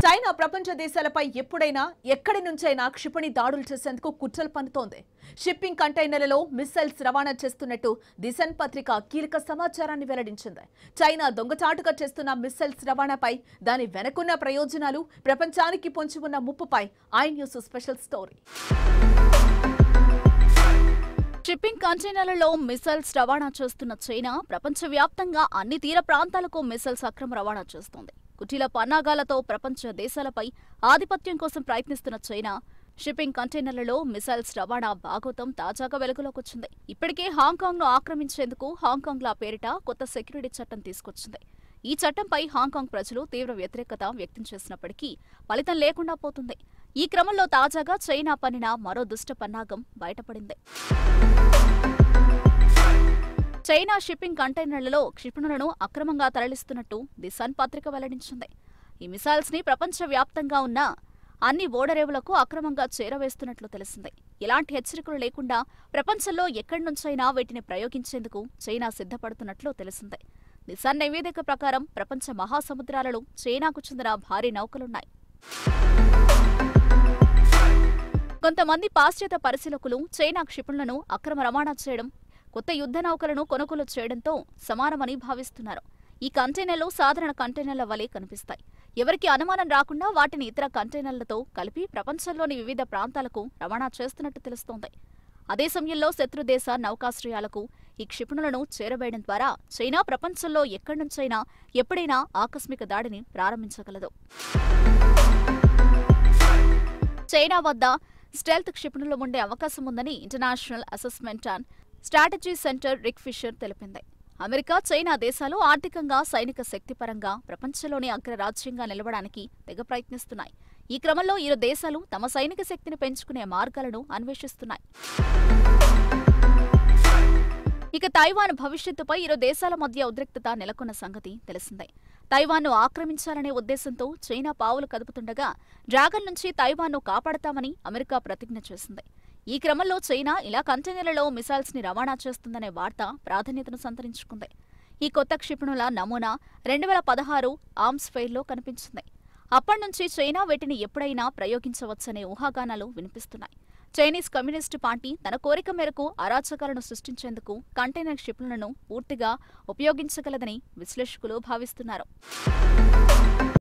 China ప్రపంచ దేశాలపై ఎప్పుడైనా ఎక్కడి నుంచైనా క్షిపణి దాడులు చేసేందుకు కుట్రలు పన్నుతోంది షిప్పింగ్ కంటైనర్లలో మిస్సైల్స్ రవాణా చేస్తున్నట్టు దిశన్ పత్రిక కీలక సమాచారాన్ని వెల్లడించింది చైనా దొంగచాటుగా చేస్తున్న మిస్సైల్స్ రవాణాపై దాని వెనకున్న ప్రయోజనాలు ప్రపంచానికి పొంచి ఉన్న ముప్పుపై I News special story shipping కంటైనర్లలో మిసైల్స్ రవాణా చేస్తున్న చైనా ప్రపంచవ్యాప్తంగా అన్ని తీర ప్రాంతాలకు మిసైల్స్ అక్రమ రవాణా చేస్తోంది కుటీల పన్నాగాలతో ప్రపంచ దేశాలపై ఆధిపత్యం కోసం ప్రయత్నిస్తున్న చైనా షిప్పింగ్ కంటైనర్లలో మిసైల్స్ రవాణా భాగోతం తాజాగా వెలుగులోకి వచ్చింది ఇప్పటికే హాంకాంగ్ ను ఆక్రమించేందుకు హాంకాంగ్ లా పేరిట కొత్త సెక్యూరిటీ చట్టం తీసుకొచ్చింది ఈ చట్టంపై హాంకాంగ్ ప్రజలు తీవ్ర వ్యతిరేకత వ్యక్తం చేసినప్పటికీ ఫలితం లేకుండా పోతుంది ఈ క్రమంలో తాజాగా చైనా పన్నిన మరో దుష్ట పన్నాగం బయటపడింది చైనా షిప్పింగ్ కంటైనర్లలో క్షిపణులను అక్రమంగా తరలిస్తున్నట్టు ది సన్ పత్రిక వెల్లడించింది ఈ మిసైల్స్ ని ప్రపంచవ్యాప్తంగా ఉన్న అన్ని ఓడరేవులకు అక్రమంగా చేరవేస్తున్నట్లు తెలిసింది ఎలాంటి హెచ్చరికలు లేకుండా ప్రపంచంలో ఎక్కడి నుంచైనా వీటిని ప్రయోగించేందుకు చైనా సిద్ధపడుతున్నట్లు తెలిసింది ది సన్ నివేదిక ప్రకారం ప్రపంచ మహాసముద్రాలలో చైనాకు చెందిన భారీ నౌకలున్నాయి కొంతమంది పాశ్చాత్య పరిశీలకులు చైనా క్షిపణులను అక్రమ రవాణా చేయడం కొత్త యుద్ధ నౌకలను కొనుగోలు చేయడంతో సమానమని భావిస్తున్నారు ఈ కంటైనర్లు సాధారణ కంటైనర్ల వలె కనిపిస్తాయి ఎవరికి అనుమానం రాకుండా వాటిని ఇతర కంటైనర్లతో కలిపి ప్రపంచంలోని వివిధ ప్రాంతాలకు రవాణా చేస్తున్నట్టు తెలుస్తోంది అదే సమయంలో శత్రుదేశ నౌకాశ్రయాలకు ఈ క్షిపణులను చేరవేయడం ద్వారా చైనా ప్రపంచంలో ఎక్కడి నుంచైనా ఎప్పుడైనా ఆకస్మిక దాడిని ప్రారంభించగలదు చైనా వద్ద స్టెల్త్ క్షిపణులు ఉండే అవకాశం ఉందని international assessment and strategy centre Rick Fisher తెలిపింది అమెరికా చైనా దేశాలు ఆర్థికంగా సైనిక శక్తిపరంగా ప్రపంచంలోని అగ్రరాజ్యంగా నిలవడానికి తెగ ప్రయత్నిస్తున్నాయి ఈ క్రమంలో ఇరు దేశాలు తమ సైనిక శక్తిని పెంచుకునే మార్గాలను అన్వేషిస్తున్నాయి ఇక తైవాన్ భవిష్యత్తుపై ఇరు దేశాల మధ్య ఉద్రిక్తత నెలకొన్న సంగతి తెలిసిందే తైవాన్ను ఆక్రమించాలనే ఉద్దేశంతో చైనా పావులు కదుపుతుండగా డ్రాగన్ నుంచి తైవాన్ను కాపాడతామని అమెరికా ప్రతిజ్ఞ చేసింది ఈ క్రమంలో చైనా ఇలా కంటైనర్లలో మిసైల్స్ ని రవాణా చేస్తుందనే వార్త ప్రాధాన్యతను సంతరించుకుంది ఈ కొత్త క్షిపణుల నమూనా రెండు వేల పదహారు ఆర్మ్స్ ఫెయిర్లో కనిపించింది అప్పటినుంచి చైనా వీటిని ఎప్పుడైనా ప్రయోగించవచ్చనే ఊహాగానాలు వినిపిస్తున్నాయి చైనీస్ కమ్యూనిస్టు పార్టీ తన కోరిక మేరకు అరాచకాలను సృష్టించేందుకు కంటైనర్ క్షిపణులను పూర్తిగా ఉపయోగించగలదని విశ్లేషకులు భావిస్తున్నారు